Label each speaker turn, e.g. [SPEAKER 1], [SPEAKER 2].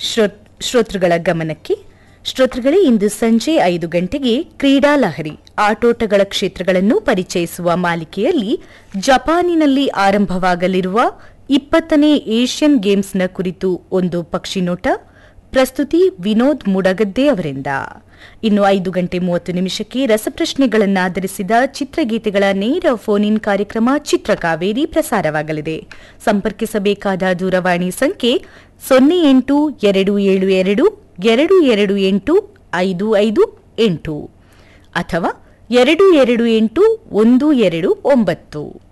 [SPEAKER 1] ಶ್ರೋತ್- ಶ್ರೋತೃಗಳ ಗಮನಕ್ಕೆ ಶ್ರೋತೃಗಳೇ ಇಂದು ಸಂಜೆ ಐದು ಗಂಟೆಗೆ ಕ್ರೀಡಾ ಲಹರಿ ಆಟೋಟಗಳ ಕ್ಷೇತ್ರಗಳನ್ನು ಪರಿಚಯಿಸುವ ಮಾಲಿಕೆಯಲ್ಲಿ ಜಪಾನಿನಲ್ಲಿ ಆರಂಭವಾಗಲಿರುವ ಇಪ್ಪತ್ತನೇ ಏಷ್ಯನ್ ಗೇಮ್ಸ್ನ ಕುರಿತು ಒಂದು ಪಕ್ಷಿನೋಟ ಪ್ರಸ್ತುತಿ ವಿನೋದ್ ಮುಡಗದ್ದೆ ಅವರಿಂದ ಇನ್ನು ಐದು ಗಂಟೆ ಮೂವತ್ತು ನಿಮಿಷಕ್ಕೆ ರಸಪ್ರಶ್ನೆಗಳನ್ನಾಧರಿಸಿದ ಚಿತ್ರಗೀತೆಗಳ ನೇರ ಫೋನ್ ಇನ್ ಕಾರ್ಯಕ್ರಮ ಚಿತ್ರಕಾವೇರಿ ಪ್ರಸಾರವಾಗಲಿದೆ ಸಂಪರ್ಕಿಸಬೇಕಾದ ದೂರವಾಣಿ ಸಂಖ್ಯೆ ಸೊನ್ನೆ ಎಂಟು ಎರಡು ಏಳು ಎರಡು ಎರಡು ಎರಡು ಎಂಟು ಐದು ಐದು ಎಂಟು ಅಥವಾ ಎರಡು ಎರಡು ಎಂಟು ಒಂದು ಎರಡು ಒಂಬತ್ತು